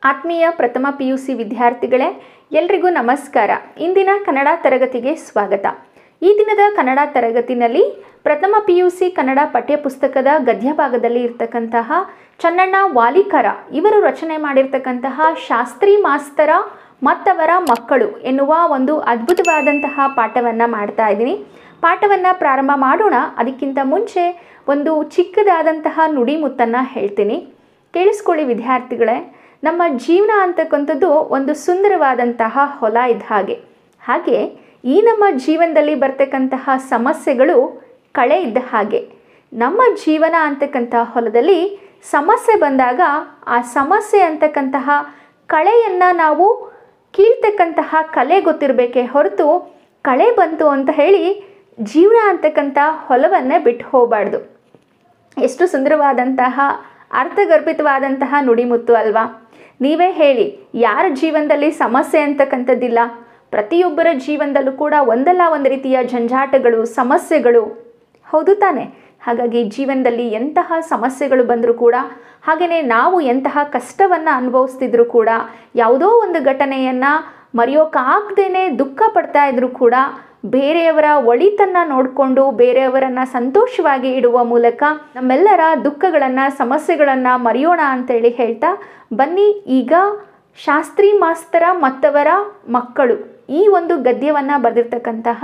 ಆತ್ಮೀಯ ಪ್ರಥಮ P U C ವಿದ್ಯಾರ್ಥಿಗಳೇ ಎಲ್ರಿಗೂ ನಮಸ್ಕಾರ ಇಂದಿನ ಕನ್ನಡ ತರಗತಿಗೆ ಸ್ವಾಗತ ಈ ದಿನದ ಕನ್ನಡ ತರಗತಿನಲ್ಲಿ ಪ್ರಥಮ ಪಿ ಯು ಸಿ ಕನ್ನಡ ಪಠ್ಯಪುಸ್ತಕದ ಗದ್ಯ ಭಾಗದಲ್ಲಿ ಇರ್ತಕ್ಕಂತಹ ಚನ್ನಣ್ಣ ವಾಲಿಕರ ಇವರು ರಚನೆ ಮಾಡಿರ್ತಕ್ಕಂತಹ ಶಾಸ್ತ್ರಿ ಮಾಸ್ತರ ಮತ್ತವರ ಮಕ್ಕಳು ಎನ್ನುವ ಒಂದು ಅದ್ಭುತವಾದಂತಹ ಪಾಠವನ್ನು ಮಾಡ್ತಾ ಇದ್ದೀನಿ ಪಾಠವನ್ನು ಪ್ರಾರಂಭ ಮಾಡೋಣ ಅದಕ್ಕಿಂತ ಮುಂಚೆ ಒಂದು ಚಿಕ್ಕದಾದಂತಹ ನುಡಿಮುತ್ತನ್ನು ಹೇಳ್ತೀನಿ ಕೇಳಿಸ್ಕೊಳ್ಳಿ ವಿದ್ಯಾರ್ಥಿಗಳೇ ನಮ್ಮ ಜೀವನ ಅಂತಕ್ಕಂಥದ್ದು ಒಂದು ಸುಂದರವಾದಂತಹ ಹೊಲ ಇದ್ದ ಹಾಗೆ ಹಾಗೆ ಈ ನಮ್ಮ ಜೀವನದಲ್ಲಿ ಬರ್ತಕ್ಕಂತಹ ಸಮಸ್ಯೆಗಳು ಕಳೆ ಇದ್ದ ಹಾಗೆ ನಮ್ಮ ಜೀವನ ಅಂತಕ್ಕಂಥ ಹೊಲದಲ್ಲಿ ಸಮಸ್ಯೆ ಬಂದಾಗ ಆ ಸಮಸ್ಯೆ ಅಂತಕ್ಕಂತಹ ಕಳೆಯನ್ನು ನಾವು ಕೀಳ್ತಕ್ಕಂತಹ ಕಲೆ ಗೊತ್ತಿರಬೇಕೇ ಹೊರತು ಕಳೆ ಬಂತು ಅಂತ ಹೇಳಿ ಜೀವನ ಅಂತಕ್ಕಂಥ ಹೊಲವನ್ನೇ ಬಿಟ್ಟು ಹೋಗಬಾರ್ದು ಎಷ್ಟು ಸುಂದರವಾದಂತಹ ಅರ್ಥಗರ್ಭಿತವಾದಂತಹ ನುಡಿಮುತ್ತು ಅಲ್ವಾ ನೀವೇ ಹೇಳಿ ಯಾರ ಜೀವನದಲ್ಲಿ ಸಮಸ್ಯೆ ಅಂತಕ್ಕಂಥದ್ದಿಲ್ಲ ಪ್ರತಿಯೊಬ್ಬರ ಜೀವನದಲ್ಲೂ ಕೂಡ ಒಂದಲ್ಲ ಒಂದು ರೀತಿಯ ಜಂಜಾಟಗಳು ಸಮಸ್ಯೆಗಳು ಹೌದು ತಾನೆ ಹಾಗಾಗಿ ಜೀವನದಲ್ಲಿ ಎಂತಹ ಸಮಸ್ಯೆಗಳು ಬಂದರೂ ಕೂಡ ಹಾಗೆಯೇ ನಾವು ಎಂತಹ ಕಷ್ಟವನ್ನು ಅನುಭವಿಸ್ತಿದ್ರು ಕೂಡ ಯಾವುದೋ ಒಂದು ಘಟನೆಯನ್ನು ಮರೆಯೋಕ್ಕಾಗ್ದೇ ದುಃಖ ಪಡ್ತಾ ಇದ್ರು ಕೂಡ ಬೇರೆಯವರ ಒಳಿತನ್ನು ನೋಡಿಕೊಂಡು ಬೇರೆಯವರನ್ನು ಸಂತೋಷವಾಗಿ ಇಡುವ ಮೂಲಕ ನಮ್ಮೆಲ್ಲರ ದುಃಖಗಳನ್ನು ಸಮಸ್ಯೆಗಳನ್ನು ಮರೆಯೋಣ ಅಂತೇಳಿ ಹೇಳ್ತಾ ಬನ್ನಿ ಈಗ ಶಾಸ್ತ್ರಿ ಮಾಸ್ತರ ಮತ್ತವರ ಮಕ್ಕಳು ಈ ಒಂದು ಗದ್ಯವನ್ನು ಬರೆದಿರ್ತಕ್ಕಂತಹ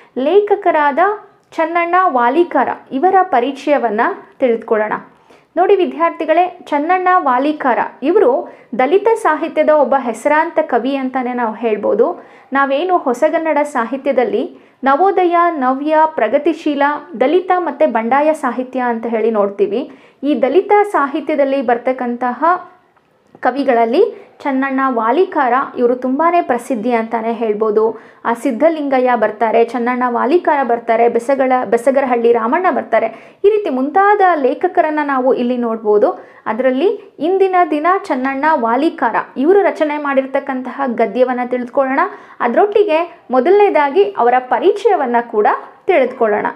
ಲೇಖಕರಾದ ಚನ್ನಣ್ಣ ವಾಲಿಕಾರ ಇವರ ಪರಿಚಯವನ್ನು ತಿಳಿದುಕೊಳ್ಳೋಣ ನೋಡಿ ವಿದ್ಯಾರ್ಥಿಗಳೇ ಚನ್ನಣ್ಣ ವಾಲಿಕಾರ ಇವರು ದಲಿತ ಸಾಹಿತ್ಯದ ಒಬ್ಬ ಹೆಸರಾಂತ ಕವಿ ಅಂತಲೇ ನಾವು ಹೇಳ್ಬೋದು ನಾವೇನು ಹೊಸಗನ್ನಡ ಸಾಹಿತ್ಯದಲ್ಲಿ ನವೋದಯ ನವ್ಯ ಪ್ರಗತಿಶೀಲ ದಲಿತ ಮತ್ತು ಬಂಡಾಯ ಸಾಹಿತ್ಯ ಅಂತ ಹೇಳಿ ನೋಡ್ತೀವಿ ಈ ದಲಿತ ಸಾಹಿತ್ಯದಲ್ಲಿ ಬರ್ತಕ್ಕಂತಹ ಕವಿಗಳಲ್ಲಿ ಚನ್ನಣ್ಣ ವಾಲಿಕಾರ ಇವರು ತುಂಬಾ ಪ್ರಸಿದ್ಧಿ ಅಂತಲೇ ಹೇಳ್ಬೋದು ಆ ಸಿದ್ಧಲಿಂಗಯ್ಯ ಬರ್ತಾರೆ ಚನ್ನಣ್ಣ ವಾಲಿಕಾರ ಬರ್ತಾರೆ ಬೆಸಗಳ ಬೆಸಗರಹಳ್ಳಿ ರಾಮಣ್ಣ ಬರ್ತಾರೆ ಈ ರೀತಿ ಮುಂತಾದ ಲೇಖಕರನ್ನು ನಾವು ಇಲ್ಲಿ ನೋಡ್ಬೋದು ಅದರಲ್ಲಿ ಇಂದಿನ ದಿನ ಚನ್ನಣ್ಣ ವಾಲಿಕಾರ ಇವರು ರಚನೆ ಮಾಡಿರ್ತಕ್ಕಂತಹ ಗದ್ಯವನ್ನು ತಿಳಿದುಕೊಳ್ಳೋಣ ಅದರೊಟ್ಟಿಗೆ ಮೊದಲನೇದಾಗಿ ಅವರ ಪರಿಚಯವನ್ನು ಕೂಡ ತಿಳಿದುಕೊಳ್ಳೋಣ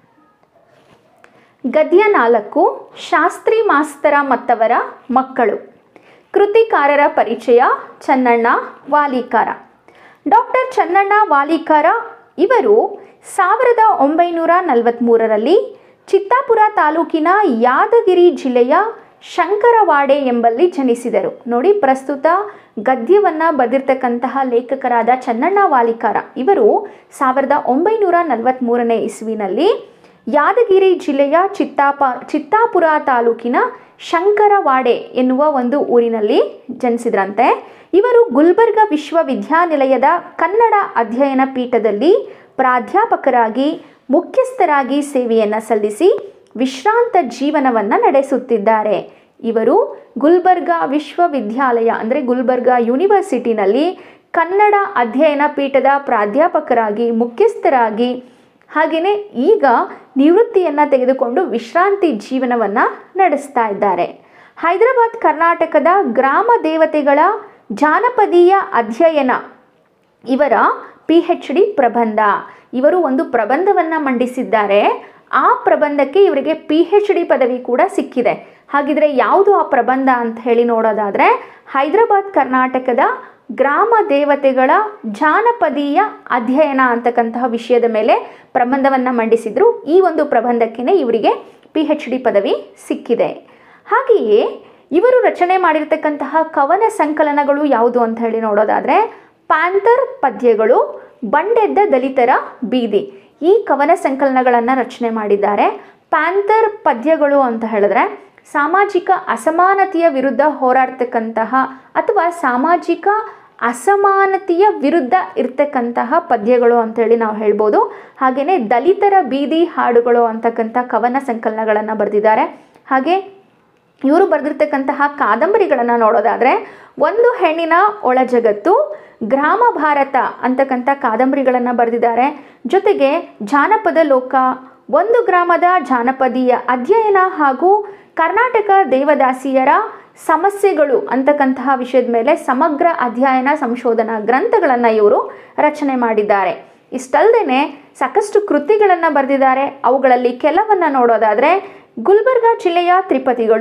ಗದ್ಯ ನಾಲ್ಕು ಶಾಸ್ತ್ರಿ ಮಾಸ್ತರ ಮತ್ತವರ ಮಕ್ಕಳು ಕೃತಿಕಾರರ ಪರಿಚಯ ಚನ್ನಣ್ಣ ವಾಲಿಕಾರ ಡಾಕ್ಟರ್ ಚನ್ನಣ್ಣ ವಾಲಿಕಾರ ಇವರು ಸಾವಿರದ ಒಂಬೈನೂರ ನಲವತ್ತ್ಮೂರರಲ್ಲಿ ಚಿತ್ತಾಪುರ ತಾಲೂಕಿನ ಯಾದಗಿರಿ ಜಿಲ್ಲೆಯ ಶಂಕರವಾಡೆ ಎಂಬಲ್ಲಿ ಜನಿಸಿದರು ನೋಡಿ ಪ್ರಸ್ತುತ ಗದ್ಯವನ್ನು ಬರೆದಿರ್ತಕ್ಕಂತಹ ಲೇಖಕರಾದ ಚನ್ನಣ್ಣ ವಾಲಿಕಾರ ಇವರು ಸಾವಿರದ ಒಂಬೈನೂರ ನಲವತ್ತ್ಮೂರನೇ ಇಸ್ವಿನಲ್ಲಿ ಯಾದಗಿರಿ ಜಿಲ್ಲೆಯ ಚಿತ್ತಾಪ ಚಿತ್ತಾಪುರ ತಾಲೂಕಿನ ಶಂಕರವಾಡೆ ಎನ್ನುವ ಒಂದು ಊರಿನಲ್ಲಿ ಜನಿಸಿದ್ರಂತೆ ಇವರು ಗುಲ್ಬರ್ಗ ವಿಶ್ವವಿದ್ಯಾನಿಲಯದ ಕನ್ನಡ ಅಧ್ಯಯನ ಪೀಠದಲ್ಲಿ ಪ್ರಾಧ್ಯಾಪಕರಾಗಿ ಮುಖ್ಯಸ್ಥರಾಗಿ ಸೇವೆಯನ್ನು ಸಲ್ಲಿಸಿ ವಿಶ್ರಾಂತ ಜೀವನವನ್ನು ನಡೆಸುತ್ತಿದ್ದಾರೆ ಇವರು ಗುಲ್ಬರ್ಗ ವಿಶ್ವವಿದ್ಯಾಲಯ ಅಂದರೆ ಗುಲ್ಬರ್ಗ ಯೂನಿವರ್ಸಿಟಿನಲ್ಲಿ ಕನ್ನಡ ಅಧ್ಯಯನ ಪೀಠದ ಪ್ರಾಧ್ಯಾಪಕರಾಗಿ ಮುಖ್ಯಸ್ಥರಾಗಿ ಹಾಗೆಯೇ ಈಗ ನಿವೃತ್ತಿಯನ್ನು ತೆಗೆದುಕೊಂಡು ವಿಶ್ರಾಂತಿ ಜೀವನವನ್ನು ನಡೆಸ್ತಾ ಇದ್ದಾರೆ ಹೈದರಾಬಾದ್ ಕರ್ನಾಟಕದ ಗ್ರಾಮ ದೇವತೆಗಳ ಜಾನಪದೀಯ ಅಧ್ಯಯನ ಇವರ ಪಿ ಹೆಚ್ ಡಿ ಪ್ರಬಂಧ ಇವರು ಒಂದು ಪ್ರಬಂಧವನ್ನು ಮಂಡಿಸಿದ್ದಾರೆ ಆ ಪ್ರಬಂಧಕ್ಕೆ ಇವರಿಗೆ ಪಿ ಹೆಚ್ ಡಿ ಪದವಿ ಕೂಡ ಸಿಕ್ಕಿದೆ ಹಾಗಿದ್ರೆ ಯಾವುದು ಆ ಪ್ರಬಂಧ ಅಂತ ಹೇಳಿ ನೋಡೋದಾದರೆ ಹೈದರಾಬಾದ್ ಕರ್ನಾಟಕದ ಗ್ರಾಮ ದೇವತೆಗಳ ಜಾನಪದೀಯ ಅಧ್ಯಯನ ಅಂತಕ್ಕಂತಹ ವಿಷಯದ ಮೇಲೆ ಪ್ರಬಂಧವನ್ನು ಮಂಡಿಸಿದ್ರು ಈ ಒಂದು ಪ್ರಬಂಧಕ್ಕೆ ಇವರಿಗೆ ಪಿ ಹೆಚ್ ಡಿ ಪದವಿ ಸಿಕ್ಕಿದೆ ಹಾಗೆಯೇ ಇವರು ರಚನೆ ಮಾಡಿರ್ತಕ್ಕಂತಹ ಕವನ ಸಂಕಲನಗಳು ಯಾವುದು ಅಂತ ಹೇಳಿ ನೋಡೋದಾದರೆ ಪ್ಯಾಂಥರ್ ಪದ್ಯಗಳು ಬಂಡೆದ್ದ ದಲಿತರ ಬೀದಿ ಈ ಕವನ ಸಂಕಲನಗಳನ್ನು ರಚನೆ ಮಾಡಿದ್ದಾರೆ ಪ್ಯಾಂಥರ್ ಪದ್ಯಗಳು ಅಂತ ಹೇಳಿದ್ರೆ ಸಾಮಾಜಿಕ ಅಸಮಾನತೆಯ ವಿರುದ್ಧ ಹೋರಾಡ್ತಕ್ಕಂತಹ ಅಥವಾ ಸಾಮಾಜಿಕ ಅಸಮಾನತೆಯ ವಿರುದ್ಧ ಇರ್ತಕ್ಕಂತಹ ಪದ್ಯಗಳು ಅಂತೇಳಿ ನಾವು ಹೇಳ್ಬೋದು ಹಾಗೆಯೇ ದಲಿತರ ಬೀದಿ ಹಾಡುಗಳು ಅಂತಕ್ಕಂಥ ಕವನ ಸಂಕಲನಗಳನ್ನು ಬರೆದಿದ್ದಾರೆ ಹಾಗೆ ಇವರು ಬರೆದಿರ್ತಕ್ಕಂತಹ ಕಾದಂಬರಿಗಳನ್ನು ನೋಡೋದಾದರೆ ಒಂದು ಹೆಣ್ಣಿನ ಒಳ ಜಗತ್ತು ಗ್ರಾಮ ಭಾರತ ಅಂತಕ್ಕಂಥ ಕಾದಂಬರಿಗಳನ್ನು ಬರೆದಿದ್ದಾರೆ ಜೊತೆಗೆ ಜಾನಪದ ಲೋಕ ಒಂದು ಗ್ರಾಮದ ಜಾನಪದೀಯ ಅಧ್ಯಯನ ಹಾಗೂ ಕರ್ನಾಟಕ ದೇವದಾಸಿಯರ ಸಮಸ್ಯೆಗಳು ಅಂತಕ್ಕಂತಹ ವಿಷಯದ ಮೇಲೆ ಸಮಗ್ರ ಅಧ್ಯಯನ ಸಂಶೋಧನಾ ಗ್ರಂಥಗಳನ್ನು ಇವರು ರಚನೆ ಮಾಡಿದ್ದಾರೆ ಇಷ್ಟಲ್ಲದೆ ಸಾಕಷ್ಟು ಕೃತಿಗಳನ್ನು ಬರೆದಿದ್ದಾರೆ ಅವುಗಳಲ್ಲಿ ಕೆಲವನ್ನು ನೋಡೋದಾದರೆ ಗುಲ್ಬರ್ಗ ಜಿಲ್ಲೆಯ ತ್ರಿಪದಿಗಳು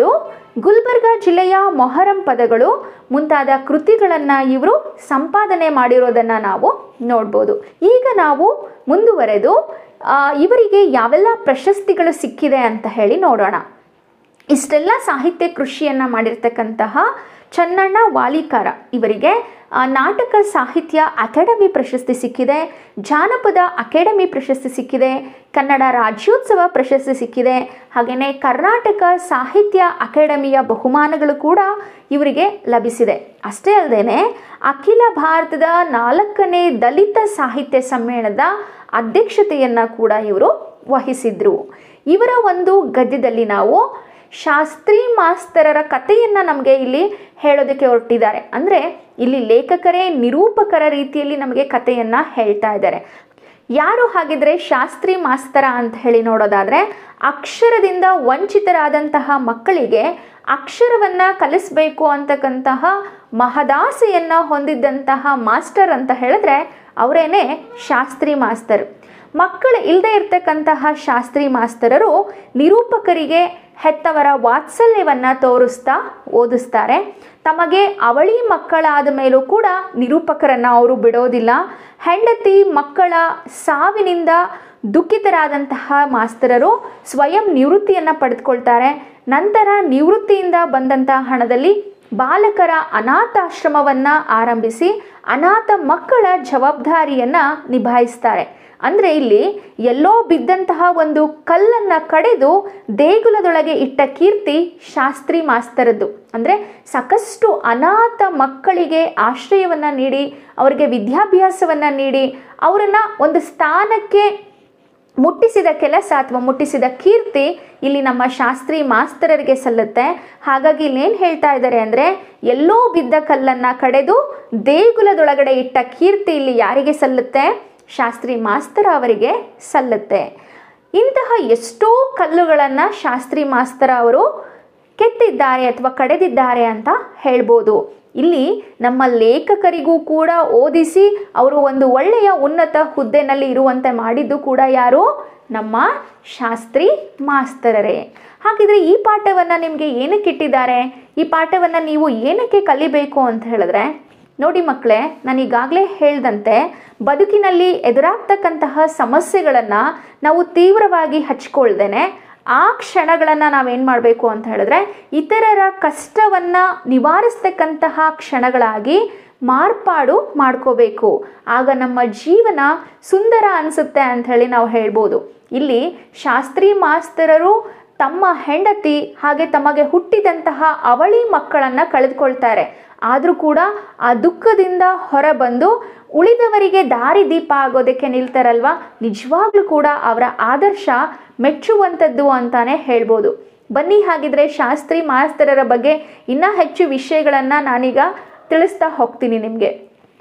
ಗುಲ್ಬರ್ಗ ಜಿಲ್ಲೆಯ ಮೊಹರಂ ಪದಗಳು ಮುಂತಾದ ಕೃತಿಗಳನ್ನು ಇವರು ಸಂಪಾದನೆ ಮಾಡಿರೋದನ್ನು ನಾವು ನೋಡ್ಬೋದು ಈಗ ನಾವು ಮುಂದುವರೆದು ಆ, ಇವರಿಗೆ ಯಾವೆಲ್ಲ ಪ್ರಶಸ್ತಿಗಳು ಸಿಕ್ಕಿದೆ ಅಂತ ಹೇಳಿ ನೋಡೋಣ ಇಷ್ಟೆಲ್ಲ ಸಾಹಿತ್ಯ ಕೃಷಿಯನ್ನು ಮಾಡಿರ್ತಕ್ಕಂತಹ ಚನ್ನಣ್ಣ ವಾಲಿಕಾರ ಇವರಿಗೆ ಆ, ನಾಟಕ ಸಾಹಿತ್ಯ ಅಕಾಡೆಮಿ ಪ್ರಶಸ್ತಿ ಸಿಕ್ಕಿದೆ ಜಾನಪದ ಅಕಾಡೆಮಿ ಪ್ರಶಸ್ತಿ ಸಿಕ್ಕಿದೆ ಕನ್ನಡ ರಾಜ್ಯೋತ್ಸವ ಪ್ರಶಸ್ತಿ ಸಿಕ್ಕಿದೆ ಹಾಗೆಯೇ ಕರ್ನಾಟಕ ಸಾಹಿತ್ಯ ಅಕಾಡೆಮಿಯ ಬಹುಮಾನಗಳು ಕೂಡ ಇವರಿಗೆ ಲಭಿಸಿದೆ ಅಷ್ಟೇ ಅಲ್ಲದೆ ಅಖಿಲ ಭಾರತದ ನಾಲ್ಕನೇ ದಲಿತ ಸಾಹಿತ್ಯ ಸಮ್ಮೇಳನದ ಅಧ್ಯಕ್ಷತೆಯನ್ನು ಕೂಡ ಇವರು ವಹಿಸಿದ್ರು ಇವರ ಒಂದು ಗದ್ಯದಲ್ಲಿ ನಾವು ಶಾಸ್ತ್ರಿ ಮಾಸ್ತರರ ಕಥೆಯನ್ನು ನಮಗೆ ಇಲ್ಲಿ ಹೇಳೋದಕ್ಕೆ ಹೊರಟಿದ್ದಾರೆ ಅಂದರೆ ಇಲ್ಲಿ ಲೇಖಕರೇ ನಿರೂಪಕರ ರೀತಿಯಲ್ಲಿ ನಮಗೆ ಕಥೆಯನ್ನು ಹೇಳ್ತಾ ಇದ್ದಾರೆ ಯಾರು ಹಾಗಿದ್ರೆ ಶಾಸ್ತ್ರಿ ಮಾಸ್ತರ ಅಂತ ಹೇಳಿ ನೋಡೋದಾದರೆ ಅಕ್ಷರದಿಂದ ವಂಚಿತರಾದಂತಹ ಮಕ್ಕಳಿಗೆ ಅಕ್ಷರವನ್ನು ಕಲಿಸ್ಬೇಕು ಅಂತಕ್ಕಂತಹ ಮಹದಾಸೆಯನ್ನು ಹೊಂದಿದ್ದಂತಹ ಮಾಸ್ಟರ್ ಅಂತ ಹೇಳಿದ್ರೆ ಅವರೇನೆ ಶಾಸ್ತ್ರಿ ಮಾಸ್ತರ್ ಮಕ್ಕಳು ಇಲ್ಲದೆ ಇರ್ತಕ್ಕಂತಹ ಶಾಸ್ತ್ರಿ ಮಾಸ್ತರರು ನಿರೂಪಕರಿಗೆ ಹೆತ್ತವರ ವಾತ್ಸಲ್ಯವನ್ನು ತೋರಿಸ್ತಾ ಓದಿಸ್ತಾರೆ ತಮಗೆ ಅವಳಿ ಮಕ್ಕಳಾದ ಮೇಲೂ ಕೂಡ ನಿರೂಪಕರನ್ನು ಅವರು ಬಿಡೋದಿಲ್ಲ ಹೆಂಡತಿ ಮಕ್ಕಳ ಸಾವಿನಿಂದ ದುಃಖಿತರಾದಂತಹ ಮಾಸ್ತರರು ಸ್ವಯಂ ನಿವೃತ್ತಿಯನ್ನು ಪಡೆದುಕೊಳ್ತಾರೆ ನಂತರ ನಿವೃತ್ತಿಯಿಂದ ಬಂದಂತಹ ಹಣದಲ್ಲಿ ಬಾಲಕರ ಅನಾಥಾಶ್ರಮವನ್ನು ಆರಂಭಿಸಿ ಅನಾಥ ಮಕ್ಕಳ ಜವಾಬ್ದಾರಿಯನ್ನು ನಿಭಾಯಿಸ್ತಾರೆ ಅಂದರೆ ಇಲ್ಲಿ ಎಲ್ಲೋ ಬಿದ್ದಂತಹ ಒಂದು ಕಲ್ಲನ್ನು ಕಡೆದು ದೇಗುಲದೊಳಗೆ ಇಟ್ಟ ಕೀರ್ತಿ ಶಾಸ್ತ್ರಿ ಮಾಸ್ತರದ್ದು ಅಂದರೆ ಸಾಕಷ್ಟು ಅನಾಥ ಮಕ್ಕಳಿಗೆ ಆಶ್ರಯವನ್ನು ನೀಡಿ ಅವರಿಗೆ ವಿದ್ಯಾಭ್ಯಾಸವನ್ನು ನೀಡಿ ಅವರನ್ನು ಒಂದು ಸ್ಥಾನಕ್ಕೆ ಮುಟ್ಟಿಸಿದ ಕೆಲಸ ಅಥವಾ ಮುಟ್ಟಿಸಿದ ಕೀರ್ತಿ ಇಲ್ಲಿ ನಮ್ಮ ಶಾಸ್ತ್ರಿ ಮಾಸ್ತರರಿಗೆ ಸಲ್ಲುತ್ತೆ ಹಾಗಾಗಿ ಇಲ್ಲೇನು ಹೇಳ್ತಾ ಇದ್ದಾರೆ ಅಂದರೆ ಎಲ್ಲೋ ಬಿದ್ದ ಕಲ್ಲನ್ನು ಕಡೆದು ದೇಗುಲದೊಳಗಡೆ ಇಟ್ಟ ಕೀರ್ತಿ ಇಲ್ಲಿ ಯಾರಿಗೆ ಸಲ್ಲುತ್ತೆ ಶಾಸ್ತ್ರಿ ಮಾಸ್ತರ ಅವರಿಗೆ ಸಲ್ಲುತ್ತೆ ಇಂತಹ ಎಷ್ಟೋ ಕಲ್ಲುಗಳನ್ನು ಶಾಸ್ತ್ರಿ ಮಾಸ್ತರ ಅವರು ಕೆತ್ತಿದ್ದಾರೆ ಅಥವಾ ಕಡೆದಿದ್ದಾರೆ ಅಂತ ಹೇಳ್ಬೋದು ಇಲ್ಲಿ ನಮ್ಮ ಲೇಖಕರಿಗೂ ಕೂಡ ಓದಿಸಿ ಅವರು ಒಂದು ಒಳ್ಳೆಯ ಉನ್ನತ ಹುದ್ದೆನಲ್ಲಿ ಇರುವಂತೆ ಮಾಡಿದ್ದು ಕೂಡ ಯಾರು ನಮ್ಮ ಶಾಸ್ತ್ರಿ ಮಾಸ್ತರರೇ ಹಾಗಿದ್ರೆ ಈ ಪಾಠವನ್ನು ನಿಮಗೆ ಏನಕ್ಕೆ ಇಟ್ಟಿದ್ದಾರೆ ಈ ಪಾಠವನ್ನು ನೀವು ಏನಕ್ಕೆ ಕಲಿಬೇಕು ಅಂತ ಹೇಳಿದ್ರೆ ನೋಡಿ ಮಕ್ಕಳೇ ನಾನು ಈಗಾಗಲೇ ಹೇಳ್ದಂತೆ ಬದುಕಿನಲ್ಲಿ ಎದುರಾಗ್ತಕ್ಕಂತಹ ಸಮಸ್ಯೆಗಳನ್ನು ನಾವು ತೀವ್ರವಾಗಿ ಹಚ್ಕೊಳ್ದೇನೆ ಆ ಕ್ಷಣಗಳನ್ನು ನಾವೇನು ಮಾಡಬೇಕು ಅಂತ ಹೇಳಿದ್ರೆ ಇತರರ ಕಷ್ಟವನ್ನು ನಿವಾರಿಸ್ತಕ್ಕಂತಹ ಕ್ಷಣಗಳಾಗಿ ಮಾರ್ಪಾಡು ಮಾಡ್ಕೋಬೇಕು ಆಗ ನಮ್ಮ ಜೀವನ ಸುಂದರ ಅನಿಸುತ್ತೆ ಅಂಥೇಳಿ ನಾವು ಹೇಳ್ಬೋದು ಇಲ್ಲಿ ಶಾಸ್ತ್ರಿ ಮಾಸ್ತರರು ತಮ್ಮ ಹೆಂಡತಿ ಹಾಗೆ ತಮಗೆ ಹುಟ್ಟಿದಂತಹ ಅವಳಿ ಮಕ್ಕಳನ್ನು ಕಳೆದುಕೊಳ್ತಾರೆ ಆದರೂ ಕೂಡ ಆ ದುಃಖದಿಂದ ಹೊರಬಂದು ಉಳಿದವರಿಗೆ ದಾರಿ ದೀಪ ಆಗೋದಕ್ಕೆ ನಿಲ್ತಾರಲ್ವ ನಿಜವಾಗ್ಲೂ ಕೂಡ ಅವರ ಆದರ್ಶ ಮೆಚ್ಚುವಂಥದ್ದು ಅಂತಾನೆ ಹೇಳ್ಬೋದು ಬನ್ನಿ ಹಾಗಿದ್ರೆ ಶಾಸ್ತ್ರಿ ಮಾಸ್ತರರ ಬಗ್ಗೆ ಇನ್ನೂ ಹೆಚ್ಚು ವಿಷಯಗಳನ್ನು ನಾನೀಗ ತಿಳಿಸ್ತಾ ಹೋಗ್ತೀನಿ ನಿಮಗೆ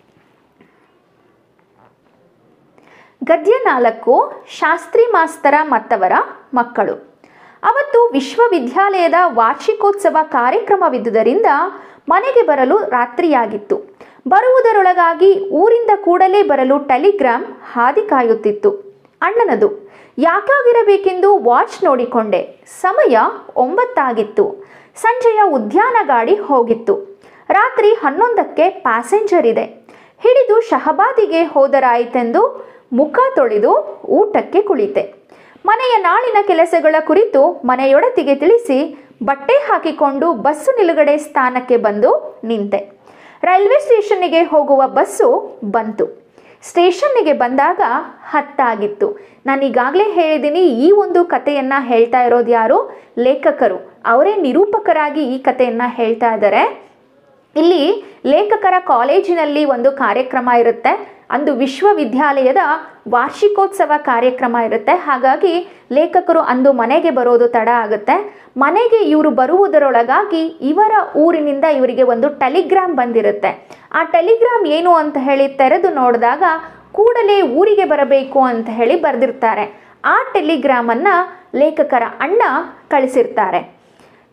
ಗದ್ಯ ನಾಲ್ಕು ಶಾಸ್ತ್ರಿ ಮಾಸ್ತರ ಮತ್ತವರ ಮಕ್ಕಳು ಅವತ್ತು ವಿಶ್ವವಿದ್ಯಾಲಯದ ವಾರ್ಷಿಕೋತ್ಸವ ಕಾರ್ಯಕ್ರಮವಿದ್ದುದರಿಂದ ಮನೆಗೆ ಬರಲು ರಾತ್ರಿಯಾಗಿತ್ತು ಬರುವುದರೊಳಗಾಗಿ ಊರಿಂದ ಕೂಡಲೇ ಬರಲು ಟೆಲಿಗ್ರಾಮ್ ಹಾದಿ ಕಾಯುತ್ತಿತ್ತು ಅಣ್ಣನದು ಯಾಕಾಗಿರಬೇಕೆಂದು ವಾಚ್ ನೋಡಿಕೊಂಡೆ ಸಮಯ ಒಂಬತ್ತಾಗಿತ್ತು ಸಂಜೆಯ ಉದ್ಯಾನ ಗಾಡಿ ಹೋಗಿತ್ತು ರಾತ್ರಿ ಹನ್ನೊಂದಕ್ಕೆ ಪ್ಯಾಸೆಂಜರ್ ಇದೆ ಹಿಡಿದು ಶಹಬಾದಿಗೆ ಹೋದರಾಯಿತೆಂದು ಮುಖ ತೊಳೆದು ಊಟಕ್ಕೆ ಕುಳಿತೆ ಮನೆಯ ನಾಳಿನ ಕೆಲಸಗಳ ಕುರಿತು ಮನೆಯೊಡತಿಗೆ ತಿಳಿಸಿ ಬಟ್ಟೆ ಹಾಕಿಕೊಂಡು ಬಸ್ಸು ನಿಲುಗಡೆ ಸ್ಥಾನಕ್ಕೆ ಬಂದು ನಿಂತೆ ರೈಲ್ವೆ ಸ್ಟೇಷನ್ನಿಗೆ ಹೋಗುವ ಬಸ್ಸು ಬಂತು ಸ್ಟೇಷನ್ನಿಗೆ ಬಂದಾಗ ಹತ್ತಾಗಿತ್ತು ನಾನು ಈಗಾಗಲೇ ಹೇಳಿದ್ದೀನಿ ಈ ಒಂದು ಕಥೆಯನ್ನು ಹೇಳ್ತಾ ಇರೋದು ಯಾರು ಲೇಖಕರು ಅವರೇ ನಿರೂಪಕರಾಗಿ ಈ ಕಥೆಯನ್ನು ಹೇಳ್ತಾ ಇದ್ದಾರೆ ಇಲ್ಲಿ ಲೇಖಕರ ಕಾಲೇಜಿನಲ್ಲಿ ಒಂದು ಕಾರ್ಯಕ್ರಮ ಇರುತ್ತೆ ಅಂದು ವಿಶ್ವವಿದ್ಯಾಲಯದ ವಾರ್ಷಿಕೋತ್ಸವ ಕಾರ್ಯಕ್ರಮ ಇರುತ್ತೆ ಹಾಗಾಗಿ ಲೇಖಕರು ಅಂದು ಮನೆಗೆ ಬರೋದು ತಡ ಆಗುತ್ತೆ ಮನೆಗೆ ಇವರು ಬರುವುದರೊಳಗಾಗಿ ಇವರ ಊರಿನಿಂದ ಇವರಿಗೆ ಒಂದು ಟೆಲಿಗ್ರಾಮ್ ಬಂದಿರುತ್ತೆ ಆ ಟೆಲಿಗ್ರಾಮ್ ಏನು ಅಂತ ಹೇಳಿ ತೆರೆದು ನೋಡಿದಾಗ ಕೂಡಲೇ ಊರಿಗೆ ಬರಬೇಕು ಅಂತ ಹೇಳಿ ಬರೆದಿರ್ತಾರೆ ಆ ಟೆಲಿಗ್ರಾಮನ್ನು ಲೇಖಕರ ಅಣ್ಣ ಕಳಿಸಿರ್ತಾರೆ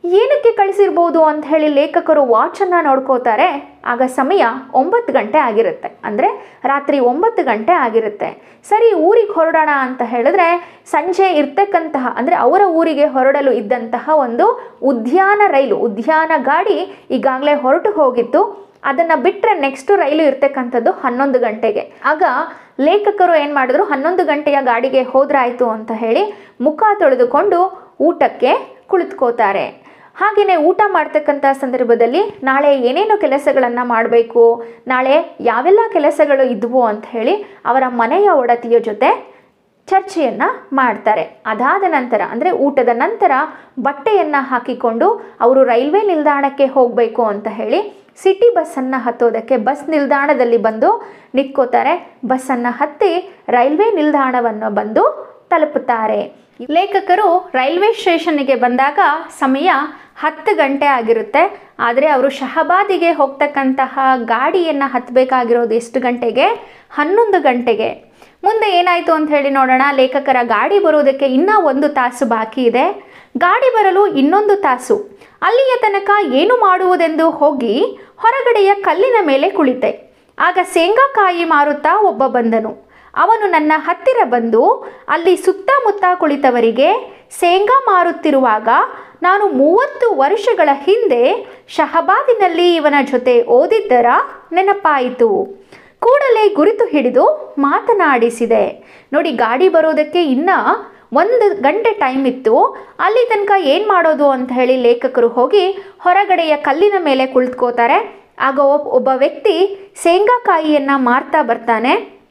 ಏನಕ್ಕೆ ಕಳಿಸಿರ್ಬೋದು ಅಂತ ಹೇಳಿ ಲೇಖಕರು ವಾಚನ್ನು ನೋಡ್ಕೋತಾರೆ ಆಗ ಸಮಯ ಒಂಬತ್ತು ಗಂಟೆ ಆಗಿರುತ್ತೆ ಅಂದರೆ ರಾತ್ರಿ ಒಂಬತ್ತು ಗಂಟೆ ಆಗಿರುತ್ತೆ ಸರಿ ಊರಿಗೆ ಹೊರಡೋಣ ಅಂತ ಹೇಳಿದ್ರೆ ಸಂಜೆ ಇರ್ತಕ್ಕಂತಹ ಅಂದರೆ ಅವರ ಊರಿಗೆ ಹೊರಡಲು ಇದ್ದಂತಹ ಒಂದು ಉದ್ಯಾನ ರೈಲು ಉದ್ಯಾನ ಗಾಡಿ ಈಗಾಗಲೇ ಹೊರಟು ಹೋಗಿತ್ತು ಅದನ್ನು ಬಿಟ್ಟರೆ ನೆಕ್ಸ್ಟ್ ರೈಲು ಇರ್ತಕ್ಕಂಥದ್ದು ಹನ್ನೊಂದು ಗಂಟೆಗೆ ಆಗ ಲೇಖಕರು ಏನು ಮಾಡಿದ್ರು ಹನ್ನೊಂದು ಗಂಟೆಯ ಗಾಡಿಗೆ ಹೋದ್ರಾಯ್ತು ಅಂತ ಹೇಳಿ ಮುಖ ತೊಳೆದುಕೊಂಡು ಊಟಕ್ಕೆ ಕುಳಿತುಕೋತಾರೆ ಹಾಗೆಯೇ ಊಟ ಮಾಡ್ತಕ್ಕಂಥ ಸಂದರ್ಭದಲ್ಲಿ ನಾಳೆ ಏನೇನು ಕೆಲಸಗಳನ್ನು ಮಾಡಬೇಕು ನಾಳೆ ಯಾವೆಲ್ಲ ಕೆಲಸಗಳು ಇದ್ವು ಅಂತ ಹೇಳಿ ಅವರ ಮನೆಯ ಒಡತಿಯ ಜೊತೆ ಚರ್ಚೆಯನ್ನು ಮಾಡ್ತಾರೆ ಅದಾದ ನಂತರ ಅಂದರೆ ಊಟದ ನಂತರ ಬಟ್ಟೆಯನ್ನು ಹಾಕಿಕೊಂಡು ಅವರು ರೈಲ್ವೆ ನಿಲ್ದಾಣಕ್ಕೆ ಹೋಗಬೇಕು ಅಂತ ಹೇಳಿ ಸಿಟಿ ಬಸ್ಸನ್ನು ಹತ್ತೋದಕ್ಕೆ ಬಸ್ ನಿಲ್ದಾಣದಲ್ಲಿ ಬಂದು ನಿಂತ್ಕೋತಾರೆ ಬಸ್ಸನ್ನು ಹತ್ತಿ ರೈಲ್ವೆ ನಿಲ್ದಾಣವನ್ನು ಬಂದು ತಲುಪುತ್ತಾರೆ ಲೇಖಕರು ರೈಲ್ವೆ ಸ್ಟೇಷನ್ನಿಗೆ ಬಂದಾಗ ಸಮಯ ಹತ್ತು ಗಂಟೆ ಆಗಿರುತ್ತೆ ಆದರೆ ಅವರು ಶಹಬಾದಿಗೆ ಹೋಗ್ತಕ್ಕಂತಹ ಗಾಡಿಯನ್ನು ಹತ್ತಬೇಕಾಗಿರೋದು ಎಷ್ಟು ಗಂಟೆಗೆ ಹನ್ನೊಂದು ಗಂಟೆಗೆ ಮುಂದೆ ಏನಾಯಿತು ಅಂತ ಹೇಳಿ ನೋಡೋಣ ಲೇಖಕರ ಗಾಡಿ ಬರೋದಕ್ಕೆ ಇನ್ನೂ ಒಂದು ತಾಸು ಬಾಕಿ ಇದೆ ಗಾಡಿ ಬರಲು ಇನ್ನೊಂದು ತಾಸು ಅಲ್ಲಿಯ ತನಕ ಏನು ಮಾಡುವುದೆಂದು ಹೋಗಿ ಹೊರಗಡೆಯ ಕಲ್ಲಿನ ಮೇಲೆ ಕುಳಿತೆ ಆಗ ಶೇಂಗಾಕಾಯಿ ಮಾರುತ್ತಾ ಒಬ್ಬ ಬಂದನು ಅವನು ನನ್ನ ಹತ್ತಿರ ಬಂದು ಅಲ್ಲಿ ಸುತ್ತಮುತ್ತ ಕುಳಿತವರಿಗೆ ಶೇಂಗಾ ಮಾರುತ್ತಿರುವಾಗ ನಾನು ಮೂವತ್ತು ವರ್ಷಗಳ ಹಿಂದೆ ಶಹಬಾದಿನಲ್ಲಿ ಇವನ ಜೊತೆ ಓದಿದ್ದರ ನೆನಪಾಯಿತು ಕೂಡಲೇ ಗುರುತು ಹಿಡಿದು ಮಾತನಾಡಿಸಿದೆ ನೋಡಿ ಗಾಡಿ ಬರೋದಕ್ಕೆ ಇನ್ನ ಒಂದು ಗಂಟೆ ಟೈಮ್ ಇತ್ತು ಅಲ್ಲಿ ತನಕ ಏನು ಮಾಡೋದು ಅಂತ ಹೇಳಿ ಲೇಖಕರು ಹೋಗಿ ಹೊರಗಡೆಯ ಕಲ್ಲಿನ ಮೇಲೆ ಕುಳಿತುಕೋತಾರೆ ಆಗ ಒಬ್- ಒಬ್ಬ ವ್ಯಕ್ತಿ ಶೇಂಗಾಕಾಯಿಯನ್ನು ಮಾರ್ತಾ ಬರ್ತಾನೆ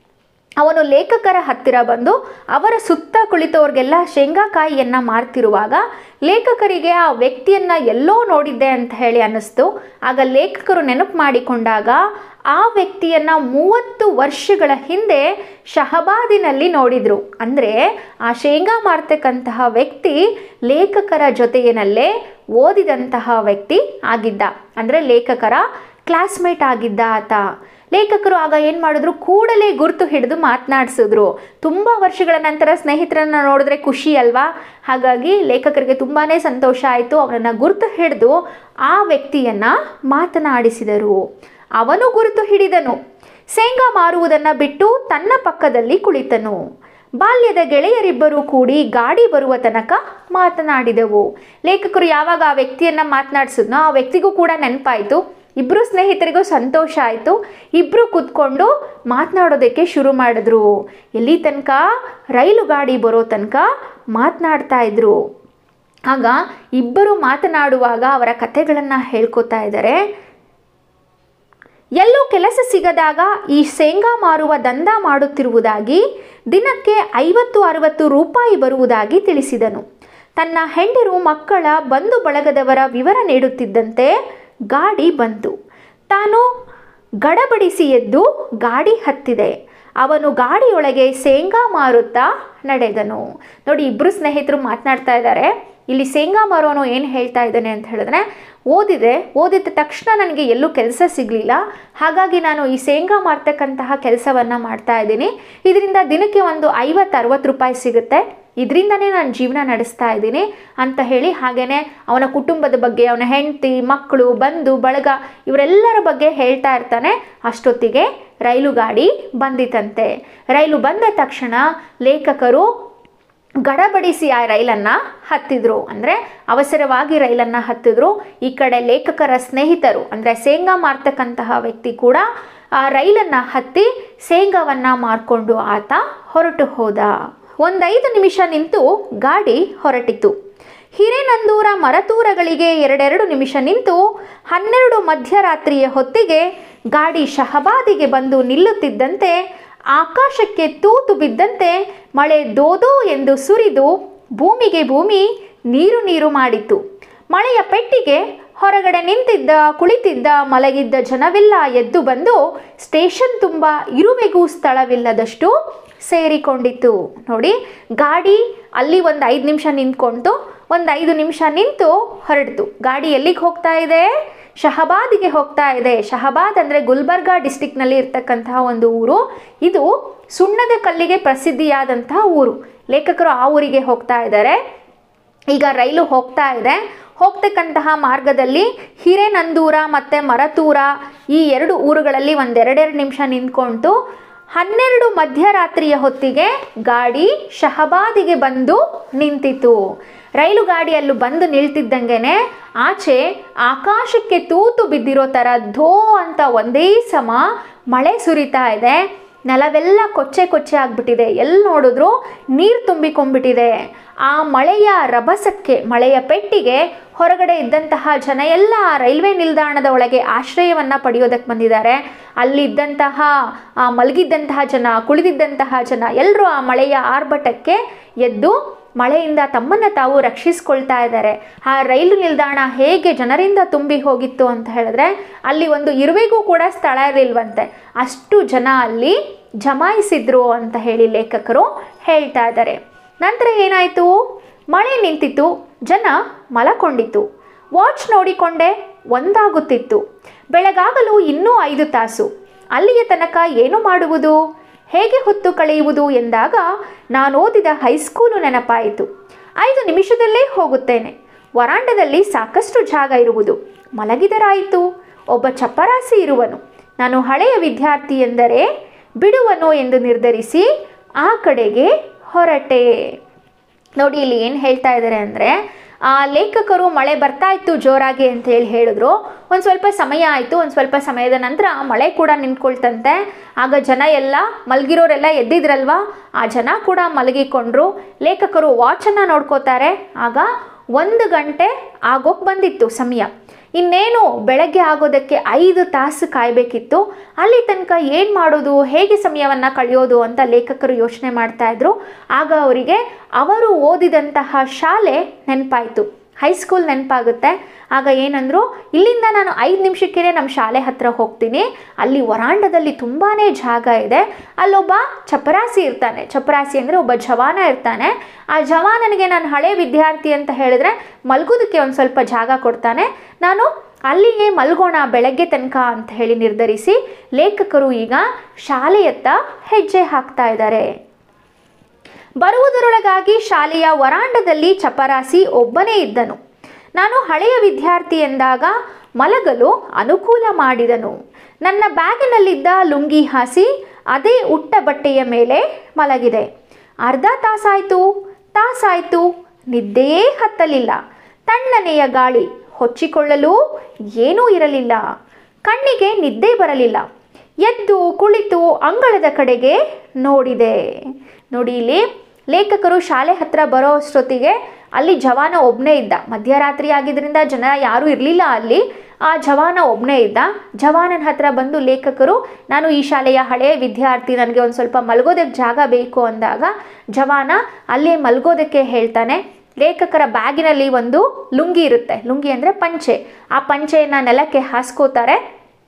ಅವನು ಲೇಖಕರ ಹತ್ತಿರ ಬಂದು ಅವರ ಸುತ್ತ ಕುಳಿತವ್ರಿಗೆಲ್ಲ ಶೇಂಗಾಕಾಯಿಯನ್ನು ಮಾರ್ತಿರುವಾಗ ಲೇಖಕರಿಗೆ ಆ ವ್ಯಕ್ತಿಯನ್ನ ಎಲ್ಲೋ ನೋಡಿದ್ದೆ ಅಂತ ಹೇಳಿ ಅನ್ನಿಸ್ತು ಆಗ ಲೇಖಕರು ನೆನಪು ಮಾಡಿಕೊಂಡಾಗ ಆ ವ್ಯಕ್ತಿಯನ್ನ ಮೂವತ್ತು ವರ್ಷಗಳ ಹಿಂದೆ ಶಹಬಾದಿನಲ್ಲಿ ನೋಡಿದ್ರು ಅಂದರೆ ಆ ಶೇಂಗಾ ಮಾರ್ತಕ್ಕಂತಹ ವ್ಯಕ್ತಿ ಲೇಖಕರ ಜೊತೆಯಲ್ಲೇ ಓದಿದಂತಹ ವ್ಯಕ್ತಿ ಆಗಿದ್ದ ಅಂದರೆ ಲೇಖಕರ ಕ್ಲಾಸ್ಮೇಟ್ ಆಗಿದ್ದ ಆತ ಲೇಖಕರು ಆಗ ಏನು ಮಾಡಿದ್ರು ಕೂಡಲೇ ಗುರುತು ಹಿಡಿದು ಮಾತನಾಡಿಸಿದ್ರು ತುಂಬ ವರ್ಷಗಳ ನಂತರ ಸ್ನೇಹಿತರನ್ನ ನೋಡಿದ್ರೆ ಖುಷಿ ಅಲ್ವಾ ಹಾಗಾಗಿ ಲೇಖಕರಿಗೆ ತುಂಬಾ ಸಂತೋಷ ಆಯಿತು ಅವನನ್ನು ಗುರುತು ಹಿಡಿದು ಆ ವ್ಯಕ್ತಿಯನ್ನು ಮಾತನಾಡಿಸಿದರು ಅವನು ಗುರುತು ಹಿಡಿದನು ಶೇಂಗಾ ಮಾರುವುದನ್ನು ಬಿಟ್ಟು ತನ್ನ ಪಕ್ಕದಲ್ಲಿ ಕುಳಿತನು ಬಾಲ್ಯದ ಗೆಳೆಯರಿಬ್ಬರು ಕೂಡಿ ಗಾಡಿ ಬರುವ ತನಕ ಮಾತನಾಡಿದವು ಲೇಖಕರು ಯಾವಾಗ ಆ ವ್ಯಕ್ತಿಯನ್ನ ಮಾತನಾಡಿಸಿದ್ನೋ ಆ ವ್ಯಕ್ತಿಗೂ ಕೂಡ ನೆನಪಾಯಿತು ಇಬ್ಬರು ಸ್ನೇಹಿತರಿಗೂ ಸಂತೋಷ ಆಯಿತು ಇಬ್ಬರು ಕೂತ್ಕೊಂಡು ಮಾತನಾಡೋದಕ್ಕೆ ಶುರು ಮಾಡಿದ್ರು ಎಲ್ಲಿ ತನಕ ರೈಲು ಗಾಡಿ ಬರೋ ತನಕ ಮಾತನಾಡ್ತಾ ಇದ್ರು ಆಗ ಇಬ್ಬರು ಮಾತನಾಡುವಾಗ ಅವರ ಕಥೆಗಳನ್ನು ಹೇಳ್ಕೊತಾ ಇದ್ದಾರೆ ಎಲ್ಲೂ ಕೆಲಸ ಸಿಗದಾಗ ಈ ಶೇಂಗಾ ಮಾರುವ ದಂಧ ಮಾಡುತ್ತಿರುವುದಾಗಿ ದಿನಕ್ಕೆ ಐವತ್ತು ಅರವತ್ತು ರೂಪಾಯಿ ಬರುವುದಾಗಿ ತಿಳಿಸಿದನು ತನ್ನ ಹೆಂಡರು ಮಕ್ಕಳ ಬಂಧು ಬಳಗದವರ ವಿವರ ನೀಡುತ್ತಿದ್ದಂತೆ ಗಾಡಿ ಬಂತು ತಾನು ಗಡಬಡಿಸಿ ಎದ್ದು ಗಾಡಿ ಹತ್ತಿದೆ ಅವನು ಗಾಡಿಯೊಳಗೆ ಶೇಂಗಾ ಮಾರುತ್ತಾ ನಡೆದನು ನೋಡಿ ಇಬ್ಬರು ಸ್ನೇಹಿತರು ಮಾತನಾಡ್ತಾ ಇದ್ದಾರೆ ಇಲ್ಲಿ ಶೇಂಗಾ ಮಾರೋನು ಏನು ಹೇಳ್ತಾ ಇದ್ದಾನೆ ಅಂತ ಹೇಳಿದ್ರೆ ಓದಿದೆ ಓದಿದ ತಕ್ಷಣ ನನಗೆ ಎಲ್ಲೂ ಕೆಲಸ ಸಿಗಲಿಲ್ಲ ಹಾಗಾಗಿ ನಾನು ಈ ಶೇಂಗಾ ಮಾರ್ತಕ್ಕಂತಹ ಕೆಲಸವನ್ನು ಮಾಡ್ತಾ ಇದ್ದೀನಿ ಇದರಿಂದ ದಿನಕ್ಕೆ ಒಂದು ಐವತ್ತು ಅರವತ್ತು ರೂಪಾಯಿ ಸಿಗುತ್ತೆ ಇದರಿಂದನೇ ನಾನು ಜೀವನ ನಡೆಸ್ತಾ ಇದ್ದೀನಿ ಅಂತ ಹೇಳಿ ಹಾಗೇನೆ ಅವನ ಕುಟುಂಬದ ಬಗ್ಗೆ ಅವನ ಹೆಂಡತಿ ಮಕ್ಕಳು ಬಂಧು ಬಳಗ ಇವರೆಲ್ಲರ ಬಗ್ಗೆ ಹೇಳ್ತಾ ಇರ್ತಾನೆ ಅಷ್ಟೊತ್ತಿಗೆ ರೈಲು ಗಾಡಿ ಬಂದಿತಂತೆ ರೈಲು ಬಂದ ತಕ್ಷಣ ಲೇಖಕರು ಗಡಬಡಿಸಿ ಆ ರೈಲನ್ನು ಹತ್ತಿದ್ರು ಅಂದರೆ ಅವಸರವಾಗಿ ರೈಲನ್ನು ಹತ್ತಿದ್ರು ಈ ಕಡೆ ಲೇಖಕರ ಸ್ನೇಹಿತರು ಅಂದರೆ ಶೇಂಗಾ ಮಾರ್ತಕ್ಕಂತಹ ವ್ಯಕ್ತಿ ಕೂಡ ಆ ರೈಲನ್ನು ಹತ್ತಿ ಶೇಂಗಾವನ್ನು ಮಾರ್ಕೊಂಡು ಆತ ಹೊರಟು ಹೋದ ಒಂದೈದು ನಿಮಿಷ ನಿಂತು ಗಾಡಿ ಹೊರಟಿತು ಹಿರೇನಂದೂರ ಮರತೂರಗಳಿಗೆ ಎರಡೆರಡು ನಿಮಿಷ ನಿಂತು ಹನ್ನೆರಡು ಮಧ್ಯರಾತ್ರಿಯ ಹೊತ್ತಿಗೆ ಗಾಡಿ ಶಹಬಾದಿಗೆ ಬಂದು ನಿಲ್ಲುತ್ತಿದ್ದಂತೆ ಆಕಾಶಕ್ಕೆ ತೂತು ಬಿದ್ದಂತೆ ಮಳೆ ದೋದೋ ಎಂದು ಸುರಿದು ಭೂಮಿಗೆ ಭೂಮಿ ನೀರು ನೀರು ಮಾಡಿತು ಮಳೆಯ ಪೆಟ್ಟಿಗೆ ಹೊರಗಡೆ ನಿಂತಿದ್ದ ಕುಳಿತಿದ್ದ ಮಲಗಿದ್ದ ಜನವೆಲ್ಲ ಎದ್ದು ಬಂದು ಸ್ಟೇಷನ್ ತುಂಬ ಇರುವೆಗೂ ಸ್ಥಳವಿಲ್ಲದಷ್ಟು ಸೇರಿಕೊಂಡಿತ್ತು ನೋಡಿ ಗಾಡಿ ಅಲ್ಲಿ ಒಂದು ಐದು ನಿಮಿಷ ನಿಂತ್ಕೊಂತು ಒಂದು ಐದು ನಿಮಿಷ ನಿಂತು ಹೊರಡ್ತು ಗಾಡಿ ಎಲ್ಲಿಗೆ ಹೋಗ್ತಾ ಇದೆ ಶಹಬಾದಿಗೆ ಹೋಗ್ತಾ ಇದೆ ಶಹಬಾದ್ ಅಂದರೆ ಗುಲ್ಬರ್ಗಾ ಡಿಸ್ಟಿಕ್ನಲ್ಲಿ ಇರ್ತಕ್ಕಂತಹ ಒಂದು ಊರು ಇದು ಸುಣ್ಣದ ಕಲ್ಲಿಗೆ ಪ್ರಸಿದ್ಧಿಯಾದಂತಹ ಊರು ಲೇಖಕರು ಆ ಊರಿಗೆ ಹೋಗ್ತಾ ಇದ್ದಾರೆ ಈಗ ರೈಲು ಹೋಗ್ತಾ ಇದೆ ಹೋಗ್ತಕ್ಕಂತಹ ಮಾರ್ಗದಲ್ಲಿ ಹಿರೇನಂದೂರ ಮತ್ತು ಮರತೂರ ಈ ಎರಡು ಊರುಗಳಲ್ಲಿ ಒಂದೆರಡೆರಡು ನಿಮಿಷ ನಿಂತ್ಕೊಂಡು ಹನ್ನೆರಡು ಮಧ್ಯರಾತ್ರಿಯ ಹೊತ್ತಿಗೆ ಗಾಡಿ ಶಹಬಾದಿಗೆ ಬಂದು ನಿಂತಿತು ರೈಲು ಗಾಡಿ ಅಲ್ಲೂ ಬಂದು ನಿಲ್ತಿದ್ದಂಗೆನೆ ಆಚೆ ಆಕಾಶಕ್ಕೆ ತೂತು ಬಿದ್ದಿರೋ ಥರ ಧೋ ಅಂತ ಒಂದೇ ಸಮ ಮಳೆ ಸುರಿತಾ ಇದೆ ನೆಲವೆಲ್ಲ ಕೊಚ್ಚೆ ಕೊಚ್ಚೆ ಆಗ್ಬಿಟ್ಟಿದೆ ಎಲ್ಲಿ ನೋಡಿದ್ರು ನೀರು ತುಂಬಿಕೊಂಡ್ಬಿಟ್ಟಿದೆ ಆ ಮಳೆಯ ರಭಸಕ್ಕೆ ಮಳೆಯ ಪೆಟ್ಟಿಗೆ ಹೊರಗಡೆ ಇದ್ದಂತಹ ಜನ ಎಲ್ಲ ಆ ರೈಲ್ವೆ ನಿಲ್ದಾಣದ ಒಳಗೆ ಆಶ್ರಯವನ್ನು ಪಡೆಯೋದಕ್ಕೆ ಬಂದಿದ್ದಾರೆ ಅಲ್ಲಿದ್ದಂತಹ ಆ ಮಲಗಿದ್ದಂತಹ ಜನ ಕುಳಿದಿದ್ದಂತಹ ಜನ ಎಲ್ಲರೂ ಆ ಮಳೆಯ ಆರ್ಭಟಕ್ಕೆ ಎದ್ದು ಮಳೆಯಿಂದ ತಮ್ಮನ್ನು ತಾವು ರಕ್ಷಿಸ್ಕೊಳ್ತಾ ಇದ್ದಾರೆ ಆ ರೈಲು ನಿಲ್ದಾಣ ಹೇಗೆ ಜನರಿಂದ ತುಂಬಿ ಹೋಗಿತ್ತು ಅಂತ ಹೇಳಿದ್ರೆ ಅಲ್ಲಿ ಒಂದು ಇರುವೆಗೂ ಕೂಡ ಸ್ಥಳ ಇರಲಿಲ್ವಂತೆ ಅಷ್ಟು ಜನ ಅಲ್ಲಿ ಜಮಾಯಿಸಿದ್ರು ಅಂತ ಹೇಳಿ ಲೇಖಕರು ಹೇಳ್ತಾ ಇದ್ದಾರೆ ನಂತರ ಏನಾಯಿತು ಮಳೆ ನಿಂತಿತ್ತು ಜನ ಮಲಕೊಂಡಿತು ವಾಚ್ ನೋಡಿಕೊಂಡೆ ಒಂದಾಗುತ್ತಿತ್ತು ಬೆಳಗಾಗಲು ಇನ್ನೂ ಐದು ತಾಸು ಅಲ್ಲಿಯ ತನಕ ಏನು ಮಾಡುವುದು ಹೇಗೆ ಹೊತ್ತು ಕಳೆಯುವುದು ಎಂದಾಗ ನಾನು ಓದಿದ ಹೈಸ್ಕೂಲು ನೆನಪಾಯಿತು ಐದು ನಿಮಿಷದಲ್ಲೇ ಹೋಗುತ್ತೇನೆ ವರಾಂಡದಲ್ಲಿ ಸಾಕಷ್ಟು ಜಾಗ ಇರುವುದು ಮಲಗಿದರಾಯಿತು ಒಬ್ಬ ಚಪ್ಪರಾಸಿ ಇರುವನು ನಾನು ಹಳೆಯ ವಿದ್ಯಾರ್ಥಿ ಎಂದರೆ ಬಿಡುವನು ಎಂದು ನಿರ್ಧರಿಸಿ ಆ ಕಡೆಗೆ ಹೊರಟೆ ನೋಡಿ ಇಲ್ಲಿ ಏನು ಹೇಳ್ತಾ ಇದ್ದಾರೆ ಅಂದರೆ ಆ ಲೇಖಕರು ಮಳೆ ಬರ್ತಾ ಇತ್ತು ಜೋರಾಗಿ ಅಂತ ಹೇಳಿ ಹೇಳಿದ್ರು ಒಂದು ಸ್ವಲ್ಪ ಸಮಯ ಆಯಿತು ಒಂದು ಸ್ವಲ್ಪ ಸಮಯದ ನಂತರ ಮಳೆ ಕೂಡ ನಿಂತ್ಕೊಳ್ತಂತೆ ಆಗ ಜನ ಎಲ್ಲ ಮಲಗಿರೋರೆಲ್ಲ ಎದ್ದಿದ್ರಲ್ವಾ ಆ ಜನ ಕೂಡ ಮಲಗಿಕೊಂಡ್ರು ಲೇಖಕರು ವಾಚನ್ನು ನೋಡ್ಕೋತಾರೆ ಆಗ ಒಂದು ಗಂಟೆ ಆಗೋಕ್ಕೆ ಬಂದಿತ್ತು ಸಮಯ ಇನ್ನೇನು ಬೆಳಗ್ಗೆ ಆಗೋದಕ್ಕೆ ಐದು ತಾಸು ಕಾಯಬೇಕಿತ್ತು ಅಲ್ಲಿ ತನಕ ಏನು ಮಾಡೋದು ಹೇಗೆ ಸಮಯವನ್ನು ಕಳೆಯೋದು ಅಂತ ಲೇಖಕರು ಯೋಚನೆ ಮಾಡ್ತಾ ಇದ್ರು ಆಗ ಅವರಿಗೆ ಅವರು ಓದಿದಂತಹ ಶಾಲೆ ನೆನಪಾಯಿತು ಹೈಸ್ಕೂಲ್ ನೆನಪಾಗುತ್ತೆ ಆಗ ಏನಂದ್ರು ಇಲ್ಲಿಂದ ನಾನು ಐದು ನಿಮಿಷಕ್ಕೇ ನಮ್ಮ ಶಾಲೆ ಹತ್ರ ಹೋಗ್ತೀನಿ ಅಲ್ಲಿ ವರಾಂಡದಲ್ಲಿ ತುಂಬಾ ಜಾಗ ಇದೆ ಅಲ್ಲೊಬ್ಬ ಚಪರಾಸಿ ಇರ್ತಾನೆ ಚಪರಾಸಿ ಅಂದರೆ ಒಬ್ಬ ಜವಾನ ಇರ್ತಾನೆ ಆ ಜವಾನನಿಗೆ ನಾನು ಹಳೆ ವಿದ್ಯಾರ್ಥಿ ಅಂತ ಹೇಳಿದ್ರೆ ಮಲ್ಗೋದಕ್ಕೆ ಒಂದು ಸ್ವಲ್ಪ ಜಾಗ ಕೊಡ್ತಾನೆ ನಾನು ಅಲ್ಲಿಗೆ ಮಲ್ಗೋಣ ಬೆಳಗ್ಗೆ ತನಕ ಅಂತ ಹೇಳಿ ನಿರ್ಧರಿಸಿ ಲೇಖಕರು ಈಗ ಶಾಲೆಯತ್ತ ಹೆಜ್ಜೆ ಹಾಕ್ತಾ ಇದ್ದಾರೆ ಬರುವುದರೊಳಗಾಗಿ ಶಾಲೆಯ ವರಾಂಡದಲ್ಲಿ ಚಪರಾಸಿ ಒಬ್ಬನೇ ಇದ್ದನು ನಾನು ಹಳೆಯ ವಿದ್ಯಾರ್ಥಿ ಎಂದಾಗ ಮಲಗಲು ಅನುಕೂಲ ಮಾಡಿದನು ನನ್ನ ಬ್ಯಾಗಿನಲ್ಲಿದ್ದ ಲುಂಗಿ ಹಾಸಿ ಅದೇ ಉಟ್ಟ ಬಟ್ಟೆಯ ಮೇಲೆ ಮಲಗಿದೆ ಅರ್ಧ ತಾಸಾಯಿತು ತಾಸಾಯಿತು ನಿದ್ದೆಯೇ ಹತ್ತಲಿಲ್ಲ ತಣ್ಣನೆಯ ಗಾಳಿ ಹೊಚ್ಚಿಕೊಳ್ಳಲು ಏನೂ ಇರಲಿಲ್ಲ ಕಣ್ಣಿಗೆ ನಿದ್ದೆ ಬರಲಿಲ್ಲ ಎದ್ದು ಕುಳಿತು ಅಂಗಳದ ಕಡೆಗೆ ನೋಡಿದೆ ನೋಡಿ ಇಲ್ಲಿ ಲೇಖಕರು ಶಾಲೆ ಹತ್ರ ಬರೋ ಅಷ್ಟೊತ್ತಿಗೆ ಅಲ್ಲಿ ಜವಾನ ಒಬ್ಬನೇ ಇದ್ದ ಮಧ್ಯರಾತ್ರಿ ಆಗಿದ್ದರಿಂದ ಜನ ಯಾರೂ ಇರಲಿಲ್ಲ ಅಲ್ಲಿ ಆ ಜವಾನ ಒಬ್ಬನೇ ಇದ್ದ ಜವಾನನ ಹತ್ರ ಬಂದು ಲೇಖಕರು ನಾನು ಈ ಶಾಲೆಯ ಹಳೆಯ ವಿದ್ಯಾರ್ಥಿ ನನಗೆ ಒಂದು ಸ್ವಲ್ಪ ಮಲ್ಗೋದಕ್ಕೆ ಜಾಗ ಬೇಕು ಅಂದಾಗ ಜವಾನ ಅಲ್ಲೇ ಮಲ್ಗೋದಕ್ಕೆ ಹೇಳ್ತಾನೆ ಲೇಖಕರ ಬ್ಯಾಗಿನಲ್ಲಿ ಒಂದು ಲುಂಗಿ ಇರುತ್ತೆ ಲುಂಗಿ ಅಂದರೆ ಪಂಚೆ ಆ ಪಂಚೆಯನ್ನು ನೆಲಕ್ಕೆ ಹಾಸ್ಕೋತಾರೆ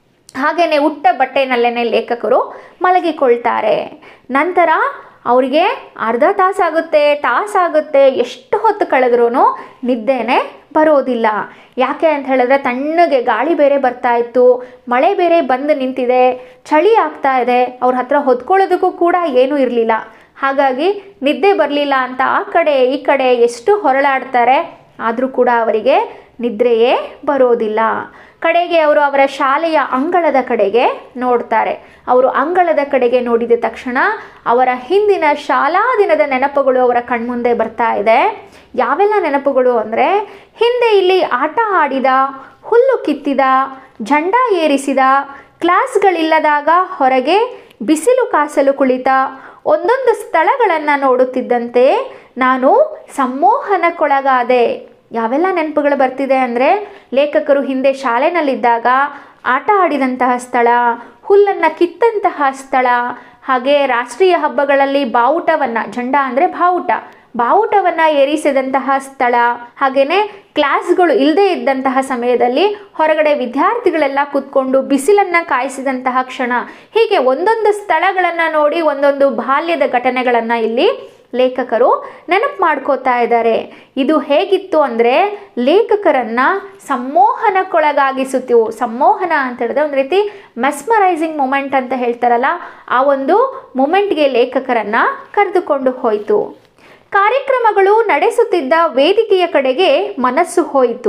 ಹಾಗೆಯೇ ಉಟ್ಟ ಬಟ್ಟೆನಲ್ಲೇ ಲೇಖಕರು ಮಲಗಿಕೊಳ್ತಾರೆ ನಂತರ ಅವರಿಗೆ ಅರ್ಧ ತಾಸಾಗುತ್ತೆ ತಾಸಾಗುತ್ತೆ ಎಷ್ಟು ಹೊತ್ತು ಕಳೆದ್ರೂ ನಿದ್ದೆನೇ ಬರೋದಿಲ್ಲ ಯಾಕೆ ಅಂತ ಹೇಳಿದ್ರೆ ತಣ್ಣಗೆ ಗಾಳಿ ಬೇರೆ ಬರ್ತಾ ಇತ್ತು ಮಳೆ ಬೇರೆ ಬಂದು ನಿಂತಿದೆ ಚಳಿ ಆಗ್ತಾ ಇದೆ ಅವ್ರ ಹತ್ರ ಹೊದ್ಕೊಳ್ಳೋದಕ್ಕೂ ಕೂಡ ಏನೂ ಇರಲಿಲ್ಲ ಹಾಗಾಗಿ ನಿದ್ದೆ ಬರಲಿಲ್ಲ ಅಂತ ಆ ಕಡೆ ಈ ಕಡೆ ಎಷ್ಟು ಹೊರಳಾಡ್ತಾರೆ ಆದರೂ ಕೂಡ ಅವರಿಗೆ ನಿದ್ರೆಯೇ ಬರೋದಿಲ್ಲ ಕಡೆಗೆ ಅವರು ಅವರ ಶಾಲೆಯ ಅಂಗಳದ ಕಡೆಗೆ ನೋಡ್ತಾರೆ ಅವರು ಅಂಗಳದ ಕಡೆಗೆ ನೋಡಿದ ತಕ್ಷಣ ಅವರ ಹಿಂದಿನ ಶಾಲಾ ದಿನದ ನೆನಪುಗಳು ಅವರ ಕಣ್ಮುಂದೆ ಬರ್ತಾ ಇದೆ ಯಾವೆಲ್ಲ ನೆನಪುಗಳು ಅಂದರೆ ಹಿಂದೆ ಇಲ್ಲಿ ಆಟ ಆಡಿದ ಹುಲ್ಲು ಕಿತ್ತಿದ ಜಂಡ ಏರಿಸಿದ ಕ್ಲಾಸ್ಗಳಿಲ್ಲದಾಗ ಹೊರಗೆ ಬಿಸಿಲು ಕಾಸಲು ಕುಳಿತ ಒಂದೊಂದು ಸ್ಥಳಗಳನ್ನು ನೋಡುತ್ತಿದ್ದಂತೆ ನಾನು ಸಮ್ಮೋಹನಕ್ಕೊಳಗಾದೆ ಯಾವೆಲ್ಲ ನೆನಪುಗಳು ಬರ್ತಿದೆ ಅಂದರೆ ಲೇಖಕರು ಹಿಂದೆ ಶಾಲೆನಲ್ಲಿದ್ದಾಗ ಆಟ ಆಡಿದಂತಹ ಸ್ಥಳ ಹುಲ್ಲನ್ನು ಕಿತ್ತಂತಹ ಸ್ಥಳ ಹಾಗೆ ರಾಷ್ಟ್ರೀಯ ಹಬ್ಬಗಳಲ್ಲಿ ಬಾವುಟವನ್ನು ಜಂಡ ಅಂದರೆ ಬಾವುಟ ಬಾವುಟವನ್ನು ಏರಿಸಿದಂತಹ ಸ್ಥಳ ಹಾಗೆಯೇ ಕ್ಲಾಸ್ಗಳು ಇಲ್ಲದೇ ಇದ್ದಂತಹ ಸಮಯದಲ್ಲಿ ಹೊರಗಡೆ ವಿದ್ಯಾರ್ಥಿಗಳೆಲ್ಲ ಕೂತ್ಕೊಂಡು ಬಿಸಿಲನ್ನು ಕಾಯಿಸಿದಂತಹ ಕ್ಷಣ ಹೀಗೆ ಒಂದೊಂದು ಸ್ಥಳಗಳನ್ನು ನೋಡಿ ಒಂದೊಂದು ಬಾಲ್ಯದ ಘಟನೆಗಳನ್ನು ಇಲ್ಲಿ ಲೇಖಕರು ನೆನಪು ಮಾಡ್ಕೋತಾ ಇದ್ದಾರೆ ಇದು ಹೇಗಿತ್ತು ಅಂದರೆ ಲೇಖಕರನ್ನು ಸಮ್ಮೋಹನಕ್ಕೊಳಗಾಗಿಸುತ್ತೀವು ಸಮ್ಮೋಹನ ಅಂತ ಹೇಳಿದ್ರೆ ಒಂದು ರೀತಿ ಮೆಸ್ಮರೈಸಿಂಗ್ ಮೂಮೆಂಟ್ ಅಂತ ಹೇಳ್ತಾರಲ್ಲ ಆ ಒಂದು ಮೂಮೆಂಟ್ಗೆ ಲೇಖಕರನ್ನು ಕರೆದುಕೊಂಡು ಹೋಯಿತು ಕಾರ್ಯಕ್ರಮಗಳು ನಡೆಸುತ್ತಿದ್ದ ವೇದಿಕೆಯ ಕಡೆಗೆ ಮನಸ್ಸು ಹೋಯಿತು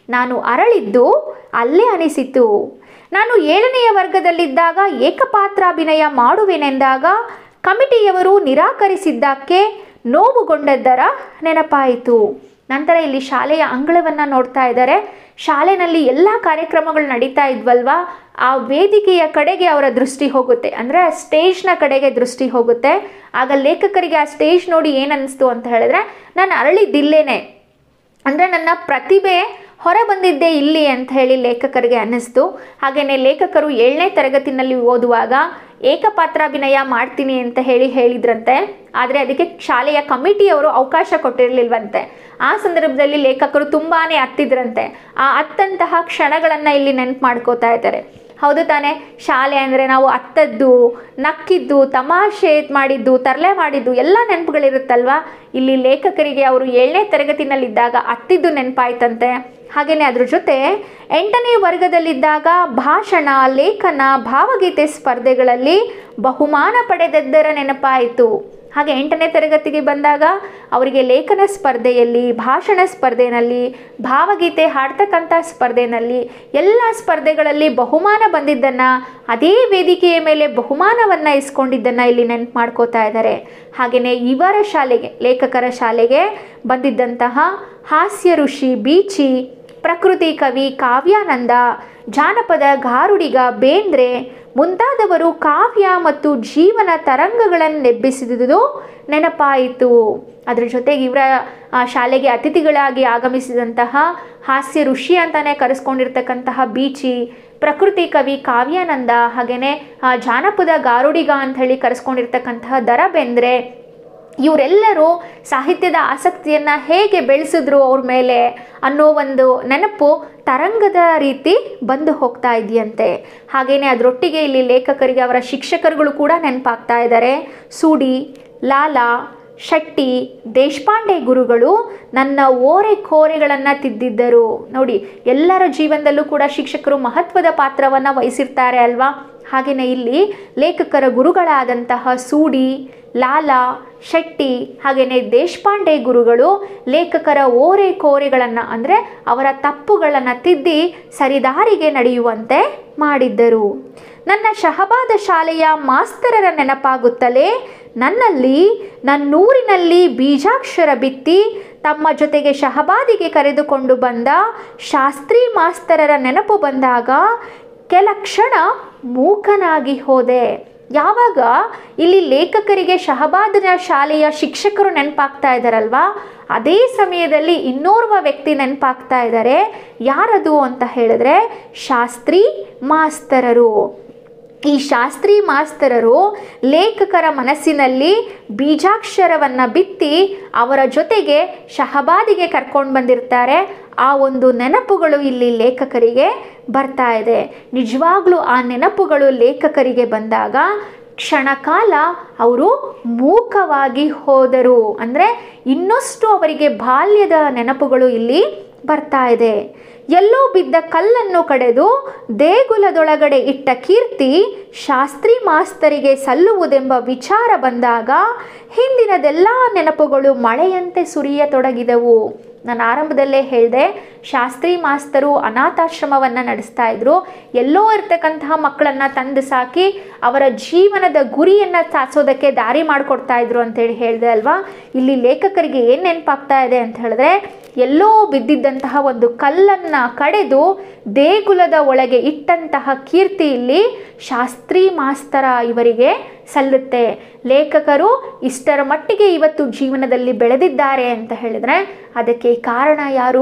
ನಾನು ಅರಳಿದ್ದು ಅಲ್ಲೇ ಅನಿಸಿತು ನಾನು ಏಳನೆಯ ವರ್ಗದಲ್ಲಿದ್ದಾಗ ಏಕಪಾತ್ರಾಭಿನಯ ಮಾಡುವೆನೆಂದಾಗ ಕಮಿಟಿಯವರು ನಿರಾಕರಿಸಿದ್ದಕ್ಕೆ ನೋವುಗೊಂಡದ್ದರ ನೆನಪಾಯಿತು ನಂತರ ಇಲ್ಲಿ ಶಾಲೆಯ ಅಂಗಳವನ್ನು ನೋಡ್ತಾ ಇದ್ದಾರೆ ಶಾಲೆನಲ್ಲಿ ಎಲ್ಲ ಕಾರ್ಯಕ್ರಮಗಳು ನಡೀತಾ ಇದ್ವಲ್ವಾ ಆ ವೇದಿಕೆಯ ಕಡೆಗೆ ಅವರ ದೃಷ್ಟಿ ಹೋಗುತ್ತೆ ಅಂದರೆ ಆ ಸ್ಟೇಜ್ನ ಕಡೆಗೆ ದೃಷ್ಟಿ ಹೋಗುತ್ತೆ ಆಗ ಲೇಖಕರಿಗೆ ಆ ಸ್ಟೇಜ್ ನೋಡಿ ಏನನ್ನಿಸ್ತು ಅಂತ ಹೇಳಿದ್ರೆ ನಾನು ಅರಳಿದ್ದಿಲ್ಲೇನೆ ಅಂದರೆ ನನ್ನ ಪ್ರತಿಭೆ ಹೊರ ಬಂದಿದ್ದೆ ಇಲ್ಲಿ ಅಂತ ಹೇಳಿ ಲೇಖಕರಿಗೆ ಅನ್ನಿಸ್ತು ಹಾಗೆಯೇ ಲೇಖಕರು ಏಳನೇ ತರಗತಿನಲ್ಲಿ ಓದುವಾಗ ಏಕಪಾತ್ರಾಭಿನಯ ಮಾಡ್ತೀನಿ ಅಂತ ಹೇಳಿ ಹೇಳಿದ್ರಂತೆ ಆದರೆ ಅದಕ್ಕೆ ಶಾಲೆಯ ಕಮಿಟಿಯವರು ಅವಕಾಶ ಕೊಟ್ಟಿರಲಿಲ್ವಂತೆ ಆ ಸಂದರ್ಭದಲ್ಲಿ ಲೇಖಕರು ತುಂಬಾ ಅತ್ತಿದ್ರಂತೆ ಆ ಅತ್ತಂತಹ ಕ್ಷಣಗಳನ್ನು ಇಲ್ಲಿ ನೆನಪು ಮಾಡ್ಕೋತಾ ಇದ್ದಾರೆ ಹೌದು ತಾನೇ ಶಾಲೆ ಅಂದರೆ ನಾವು ಅತ್ತದ್ದು ನಕ್ಕಿದ್ದು ತಮಾಷೆ ಮಾಡಿದ್ದು ತರಲೆ ಮಾಡಿದ್ದು ಎಲ್ಲ ನೆನಪುಗಳಿರುತ್ತಲ್ವಾ ಇಲ್ಲಿ ಲೇಖಕರಿಗೆ ಅವರು ಏಳನೇ ತರಗತಿನಲ್ಲಿದ್ದಾಗ ಅತ್ತಿದ್ದು ನೆನಪಾಯ್ತಂತೆ ಹಾಗೆಯೇ ಅದ್ರ ಜೊತೆ ಎಂಟನೇ ವರ್ಗದಲ್ಲಿದ್ದಾಗ ಭಾಷಣ ಲೇಖನ ಭಾವಗೀತೆ ಸ್ಪರ್ಧೆಗಳಲ್ಲಿ ಬಹುಮಾನ ಪಡೆದದ್ದರ ನೆನಪಾಯಿತು ಹಾಗೆ ಎಂಟನೇ ತರಗತಿಗೆ ಬಂದಾಗ ಅವರಿಗೆ ಲೇಖನ ಸ್ಪರ್ಧೆಯಲ್ಲಿ ಭಾಷಣ ಸ್ಪರ್ಧೆಯಲ್ಲಿ ಭಾವಗೀತೆ ಹಾಡ್ತಕ್ಕಂಥ ಸ್ಪರ್ಧೆಯಲ್ಲಿ ಎಲ್ಲ ಸ್ಪರ್ಧೆಗಳಲ್ಲಿ ಬಹುಮಾನ ಬಂದಿದ್ದನ್ನು ಅದೇ ವೇದಿಕೆಯ ಮೇಲೆ ಬಹುಮಾನವನ್ನು ಇಸ್ಕೊಂಡಿದ್ದನ್ನು ಇಲ್ಲಿ ನೆನಪು ಮಾಡ್ಕೋತಾ ಇದ್ದಾರೆ ಹಾಗೆಯೇ ಇವರ ಶಾಲೆಗೆ ಲೇಖಕರ ಶಾಲೆಗೆ ಬಂದಿದ್ದಂತಹ ಹಾಸ್ಯ ಋಷಿ ಬೀಚಿ ಪ್ರಕೃತಿ ಕವಿ ಕಾವ್ಯಾನಂದ ಜಾನಪದ ಗಾರುಡಿಗ ಬೇಂದ್ರೆ ಮುಂತಾದವರು ಕಾವ್ಯ ಮತ್ತು ಜೀವನ ತರಂಗಗಳನ್ನು ನೆಬ್ಬಿಸಿದುದು ನೆನಪಾಯಿತು ಅದರ ಜೊತೆಗೆ ಇವರ ಆ, ಶಾಲೆಗೆ ಅತಿಥಿಗಳಾಗಿ ಆಗಮಿಸಿದಂತಹ ಹಾಸ್ಯ ಋಷಿ ಅಂತಾನೆ ಕರೆಸ್ಕೊಂಡಿರ್ತಕ್ಕಂತಹ ಬೀಚಿ ಪ್ರಕೃತಿ ಕವಿ ಕಾವ್ಯಾನಂದ ಹಾಗೆಯೇ ಆ, ಜಾನಪದ ಗಾರುಡಿಗ ಅಂತ ಹೇಳಿ ಕರೆಸ್ಕೊಂಡಿರ್ತಕ್ಕಂತಹ ದರ ಬೇಂದ್ರೆ ಇವರೆಲ್ಲರೂ ಸಾಹಿತ್ಯದ ಆಸಕ್ತಿಯನ್ನು ಹೇಗೆ ಬೆಳೆಸಿದ್ರು ಅವ್ರ ಮೇಲೆ ಅನ್ನೋ ಒಂದು ನೆನಪು ತರಂಗದ ರೀತಿ ಬಂದು ಹೋಗ್ತಾ ಇದೆಯಂತೆ ಹಾಗೆಯೇ ಅದರೊಟ್ಟಿಗೆ ಇಲ್ಲಿ ಲೇಖಕರಿಗೆ ಅವರ ಶಿಕ್ಷಕರುಗಳು ಕೂಡ ನೆನಪಾಗ್ತಾ ಇದ್ದಾರೆ ಸೂಡಿ ಲಾಲಾ ಶೆಟ್ಟಿ ದೇಶಪಾಂಡೆ ಗುರುಗಳು ನನ್ನ ಓರೆ ಕೋರೆಗಳನ್ನು ತಿದ್ದಿದ್ದರು ನೋಡಿ ಎಲ್ಲರ ಜೀವನದಲ್ಲೂ ಕೂಡ ಶಿಕ್ಷಕರು ಮಹತ್ವದ ಪಾತ್ರವನ್ನು ವಹಿಸಿರ್ತಾರೆ ಅಲ್ವಾ ಹಾಗೆಯೇ ಇಲ್ಲಿ ಲೇಖಕರ ಗುರುಗಳಾದಂತಹ ಸೂಡಿ ಲಾಲಾ ಶೆಟ್ಟಿ ಹಾಗೆಯೇ ದೇಶಪಾಂಡೆ ಗುರುಗಳು ಲೇಖಕರ ಓರೆ ಕೋರೆಗಳನ್ನು ಅಂದರೆ ಅವರ ತಪ್ಪುಗಳನ್ನು ತಿದ್ದಿ ಸರಿದಾರಿಗೆ ನಡೆಯುವಂತೆ ಮಾಡಿದ್ದರು ನನ್ನ ಶಹಬಾದ ಶಾಲೆಯ ಮಾಸ್ತರರ ನೆನಪಾಗುತ್ತಲೇ ನನ್ನಲ್ಲಿ ನನ್ನೂರಿನಲ್ಲಿ ಬೀಜಾಕ್ಷರ ಬಿತ್ತಿ ತಮ್ಮ ಜೊತೆಗೆ ಶಹಬಾದಿಗೆ ಕರೆದುಕೊಂಡು ಬಂದ ಶಾಸ್ತ್ರಿ ಮಾಸ್ತರರ ನೆನಪು ಬಂದಾಗ ಕೆಲ ಕ್ಷಣ ಮೂಕನಾಗಿ ಹೋದೆ ಯಾವಾಗ ಇಲ್ಲಿ ಲೇಖಕರಿಗೆ ಶಹಬಾದನ ಶಾಲೆಯ ಶಿಕ್ಷಕರು ನೆನಪಾಗ್ತಾ ಇದ್ದಾರಲ್ವಾ ಅದೇ ಸಮಯದಲ್ಲಿ ಇನ್ನೋರ್ವ ವ್ಯಕ್ತಿ ನೆನಪಾಗ್ತಾ ಇದ್ದಾರೆ ಯಾರದು ಅಂತ ಹೇಳಿದ್ರೆ ಶಾಸ್ತ್ರಿ ಮಾಸ್ತರರು ಈ ಶಾಸ್ತ್ರಿ ಮಾಸ್ತರರು ಲೇಖಕರ ಮನಸ್ಸಿನಲ್ಲಿ ಬೀಜಾಕ್ಷರವನ್ನು ಬಿತ್ತಿ ಅವರ ಜೊತೆಗೆ ಶಹಬಾದಿಗೆ ಕರ್ಕೊಂಡು ಬಂದಿರ್ತಾರೆ ಆ ಒಂದು ನೆನಪುಗಳು ಇಲ್ಲಿ ಲೇಖಕರಿಗೆ ಬರ್ತಾ ಇದೆ ನಿಜವಾಗ್ಲೂ ಆ ನೆನಪುಗಳು ಲೇಖಕರಿಗೆ ಬಂದಾಗ ಕ್ಷಣಕಾಲ ಅವರು ಮೂಕವಾಗಿ ಹೋದರು ಅಂದರೆ ಇನ್ನಷ್ಟು ಅವರಿಗೆ ಬಾಲ್ಯದ ನೆನಪುಗಳು ಇಲ್ಲಿ ಬರ್ತಾ ಇದೆ ಎಲ್ಲೋ ಬಿದ್ದ ಕಲ್ಲನ್ನು ಕಡೆದು ದೇಗುಲದೊಳಗಡೆ ಇಟ್ಟ ಕೀರ್ತಿ ಶಾಸ್ತ್ರಿ ಮಾಸ್ತರಿಗೆ ಸಲ್ಲುವುದೆಂಬ ವಿಚಾರ ಬಂದಾಗ ಹಿಂದಿನದೆಲ್ಲ ನೆನಪುಗಳು ಮಳೆಯಂತೆ ಸುರಿಯತೊಡಗಿದವು ನಾನು ಆರಂಭದಲ್ಲೇ ಹೇಳಿದೆ ಶಾಸ್ತ್ರಿ ಮಾಸ್ತರು ಅನಾಥಾಶ್ರಮವನ್ನು ನಡೆಸ್ತಾ ಇದ್ರು ಎಲ್ಲೋ ಇರ್ತಕ್ಕಂತಹ ಮಕ್ಕಳನ್ನು ತಂದು ಸಾಕಿ ಅವರ ಜೀವನದ ಗುರಿಯನ್ನು ಸಾಧಿಸೋದಕ್ಕೆ ದಾರಿ ಮಾಡಿಕೊಡ್ತಾ ಇದ್ರು ಅಂತೇಳಿ ಹೇಳಿದೆ ಅಲ್ವಾ ಇಲ್ಲಿ ಲೇಖಕರಿಗೆ ಏನು ನೆನಪಾಗ್ತಾ ಇದೆ ಅಂತ ಹೇಳಿದ್ರೆ ಎಲ್ಲೋ ಬಿದ್ದಿದ್ದಂತಹ ಒಂದು ಕಲ್ಲನ್ನು ಕಡೆದು ದೇಗುಲದ ಒಳಗೆ ಇಟ್ಟಂತಹ ಕೀರ್ತಿ ಇಲ್ಲಿ ಶಾಸ್ತ್ರಿ ಮಾಸ್ತರ ಇವರಿಗೆ ಸಲ್ಲುತ್ತೆ ಲೇಖಕರು ಇಷ್ಟರ ಮಟ್ಟಿಗೆ ಇವತ್ತು ಜೀವನದಲ್ಲಿ ಬೆಳೆದಿದ್ದಾರೆ ಅಂತ ಹೇಳಿದ್ರೆ ಅದಕ್ಕೆ ಕಾರಣ ಯಾರು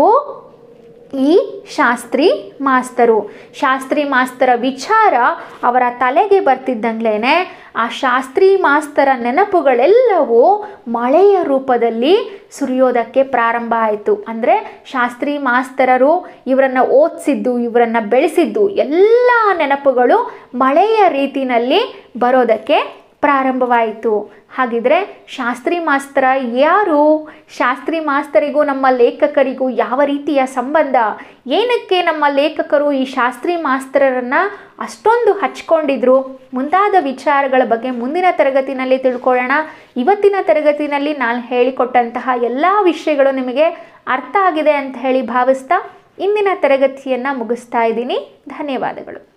ಈ ಶಾಸ್ತ್ರಿ ಮಾಸ್ತರು ಶಾಸ್ತ್ರಿ ಮಾಸ್ತರ ವಿಚಾರ ಅವರ ತಲೆಗೆ ಬರ್ತಿದ್ದಂಗ್ಲೇ ಆ ಶಾಸ್ತ್ರಿ ಮಾಸ್ತರ ನೆನಪುಗಳೆಲ್ಲವೂ ಮಳೆಯ ರೂಪದಲ್ಲಿ ಸುರಿಯೋದಕ್ಕೆ ಪ್ರಾರಂಭ ಆಯಿತು ಅಂದರೆ ಶಾಸ್ತ್ರಿ ಮಾಸ್ತರರು ಇವರನ್ನು ಓದಿಸಿದ್ದು ಇವರನ್ನು ಬೆಳೆಸಿದ್ದು ಎಲ್ಲ ನೆನಪುಗಳು ಮಳೆಯ ರೀತಿನಲ್ಲಿ ಬರೋದಕ್ಕೆ ಪ್ರಾರಂಭವಾಯಿತು ಹಾಗಿದ್ರೆ ಶಾಸ್ತ್ರಿ ಮಾಸ್ತರ ಯಾರು ಶಾಸ್ತ್ರಿ ಮಾಸ್ತರಿಗೂ ನಮ್ಮ ಲೇಖಕರಿಗೂ ಯಾವ ರೀತಿಯ ಸಂಬಂಧ ಏನಕ್ಕೆ ನಮ್ಮ ಲೇಖಕರು ಈ ಶಾಸ್ತ್ರಿ ಮಾಸ್ತರರನ್ನು ಅಷ್ಟೊಂದು ಹಚ್ಕೊಂಡಿದ್ರು ಮುಂತಾದ ವಿಚಾರಗಳ ಬಗ್ಗೆ ಮುಂದಿನ ತರಗತಿನಲ್ಲಿ ತಿಳ್ಕೊಳ್ಳೋಣ ಇವತ್ತಿನ ತರಗತಿನಲ್ಲಿ ನಾನು ಹೇಳಿಕೊಟ್ಟಂತಹ ಎಲ್ಲ ವಿಷಯಗಳು ನಿಮಗೆ ಅರ್ಥ ಆಗಿದೆ ಅಂತ ಹೇಳಿ ಭಾವಿಸ್ತಾ ಇಂದಿನ ತರಗತಿಯನ್ನು ಮುಗಿಸ್ತಾ ಇದ್ದೀನಿ ಧನ್ಯವಾದಗಳು